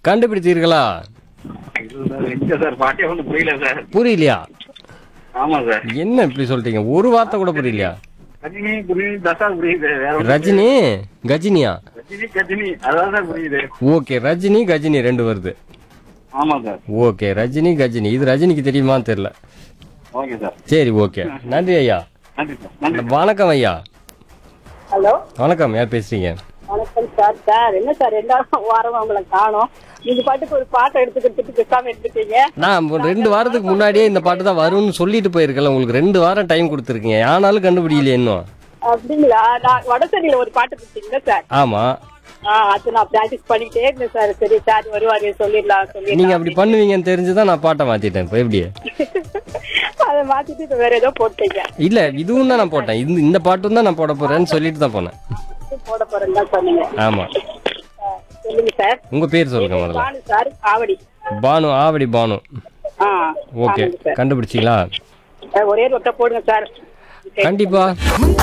கண்டுபிடித்தீர்களா இல்ல சார் எங்க சார் பாட்டே ஒன்றும் புரியல சார் புரியலையா ஆமா சார் என்ன இப்படி சொல்லிட்டீங்க ஒரு வார்த்தை கூட புரியலையா ரஜினி புரியுது தசா புரியுது வேற ஒண்ணும் ரஜினி கஜினியா ரஜினி கஜினி அதான் சார் புரியுது ஓகே ரஜினி கஜினி ரெண்டு வருது ஆமா சார் ஓகே ரஜினி கஜினி இது ரஜினிக்கு தெரியுமான்னு தெரியல ஓகே சார் சரி ஓகே நன்றி ஐயா நன்றி சார் நன்றி வணக்கம் ஐயா ஹலோ வணக்கம் யார் பேசுறீங்க வணக்கம் சார் சார் என்ன சார் ரெண்டாவது வாரம் உங்களை காணோம் நீங்க பாட்டுக்கு ஒரு பாட்டை எடுத்துக்கிட்டு பேசாம எடுத்துட்டீங்க நான் ஒரு ரெண்டு வாரத்துக்கு முன்னாடியே இந்த பாட்டு தான் வரும்னு சொல்லிட்டு போயிருக்கல உங்களுக்கு ரெண்டு வாரம் டைம் கொடுத்துருக்கீங்க ஆனாலும் கண்டுபிடிக்கல இன்னும் அப்படிங்களா நான் வடசெடியில ஒரு பாட்டு கொடுத்தீங்க சார் ஆமா ஆ அது நான் பிராக்டிஸ் பண்ணிட்டே இருந்தேன் சார் சரி சார் வருவாரு சொல்லிடலாம் சொல்லி நீங்க அப்படி பண்ணுவீங்கன்னு தெரிஞ்சுதான் நான் பாட்டை மாத்திட்டேன் இப்போ எப்படி அதை மாத்திட்டு இப்ப வேற ஏதோ போட்டீங்க இல்ல இதுவும் தான் நான் போட்டேன் இந்த இந்த பாட்டும் தான் நான் போட போறேன்னு சொல்லிட்டு தான் போனேன் போட போறேன்னு தான் சொன்னீங்க ஆமா ஆ, சொல்லுங்க சார் உங்க பேர் சொல்லுங்க முதல்ல பானு சார் ஆவடி பானு ஆவடி பானு ஆ ஓகே ஆமாங்க சார் கண்டுபிடிச்சிங்களா ஆ, ஒரே ரொட்ட போடுங்க சார் கண்டிப்பா